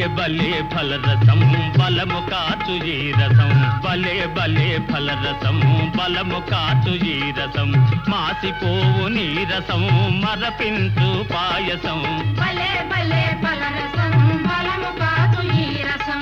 బలే ఫలరసం బలము కాచు ఈ రసం బలే బలే ఫలరసం బలము కాచు ఈ రసం మాసిపోవు నీరసం మరపించు పాయసం భలే భలే ఫలరసం బలము కాదు ఈ రసం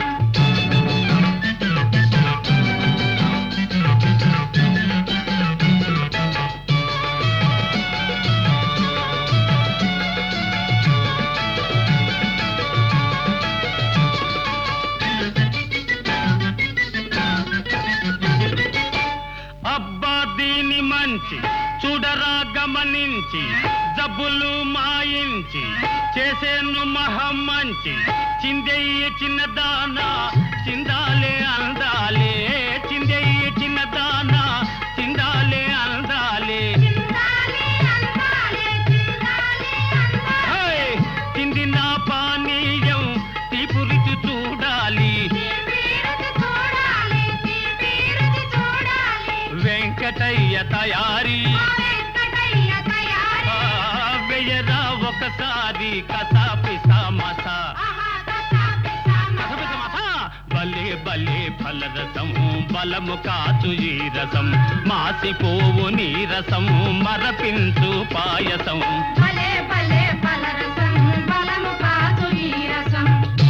అబ్బా దీని మంచి చూడరా గమనించి జబ్బులు మాయించి చేసేను మహం మంచి చిందెయ్య చిన్నదానా చిందాలే అందాలే చిందెయ్య చిన్నదానా చిందాలే అందాలే చిందాలి అందాలి చిందాలి అందాలి హై! చిందిన పానీయం తీపు రుచి చూడాలి తీపిరుచి చూడాలి తీపిరుచి చూడాలి వెంకటయ్య తయారీ ఆ వెంకటయ్య తయారీ ఆ, వెయ్యరా ఒకసారి కసాపి సమసా ఆహా కసాపి సామసా. బలే బలే ఫలరసం బలము కాచు ఈ రసం మాసిపోవు నీ రసం మరపించు పాయసం భలే భలే ఫలరసం బలము కాదు ఈ రసం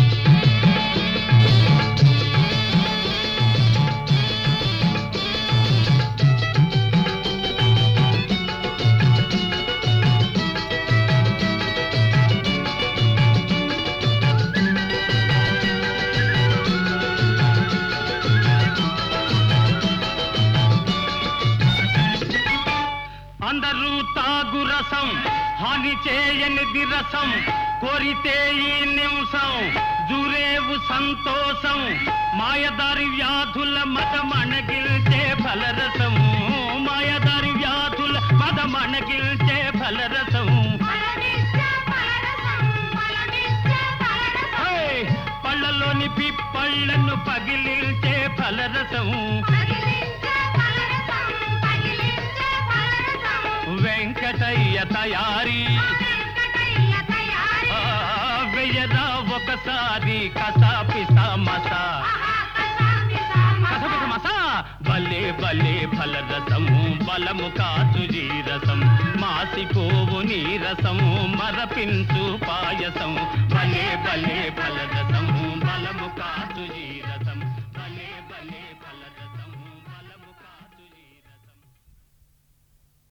అందరూ తాగు రసం హాని చేయనిది రసం కోరితే ఈ నిమిషం జూరేవు సంతోషం మాయదారి వ్యాధుల మతమణగిల్చే ఫలరసం మాయదారి వ్యాధుల మతమణగిల్చే ఫలరసం బలమిచ్చే ఫలరసం బలమిచ్చే ఫలరసం హే! పళ్ళలోని పిప్పళ్ళను పగిలిల్చే ఫలరసం పగిలించే ఫలరసం పగిలించే ఫలరసం వెంకటయ్య తయారీ ఆ వెంకటయ్య తయారీ ఆ, వెయ్యరా ఒకసారి కసాపి సమసా ఆహా కసాపి సామసా. కసపసమసా భలే భలే ఫలరసము బలము కాచు జీరసం మాసిపోవు నీరసము మరపించు పాయసం